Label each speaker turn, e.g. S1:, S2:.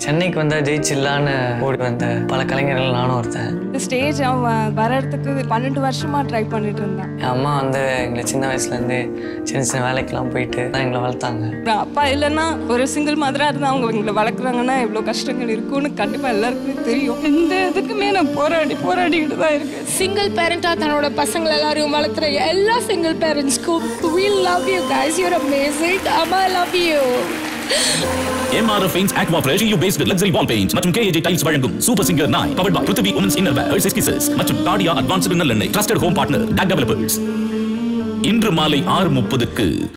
S1: சென்னைக்கு வந்தா ஜெயிச்சிடலான்னு ஓடி வந்த பல கலைஞர்கள் நானும் ஒருத்தன்
S2: இந்த ஸ்டேஜ் அவன் வர்றதுக்கு பன்னெண்டு வருஷமா ட்ரை பண்ணிட்டு இருந்தான்
S1: என் அம்மா வந்து எங்களை சின்ன வயசுலேருந்து சின்ன சின்ன வேலைக்கெல்லாம் போயிட்டு தான் எங்களை வளர்த்தாங்க
S2: அப்புறம் அப்பா இல்லைன்னா ஒரு சிங்கிள் மதரா இருந்தா அவங்க எங்களை வளர்க்குறாங்கன்னா எவ்வளோ கஷ்டங்கள் இருக்கும்னு கண்டிப்பா எல்லாருக்குமே தெரியும் இந்த இதுக்குமே நான் போராடி போராடிக்கிட்டு தான் இருக்கேன்
S3: சிங்கிள் பேரண்டா தன்னோட பசங்களை எல்லாரையும் வளர்த்துற எல்லா சிங்கிள் பேரண்ட்ஸ்க்கும் we love you guys you're amazing அம்மா love you
S4: MRF Paints Aqua Fresh EU based luxury wall paints மற்றும் KAJ tiles வழங்கும் super singer 9 powered by Prithvi women's innerwear Hershey's kisses மற்றும் டாடியா அட்வான்ஸ்டு நல்லெண்ணெய் trusted home partner DAC developers இன்று மாலை ஆறு முப்பதுக்கு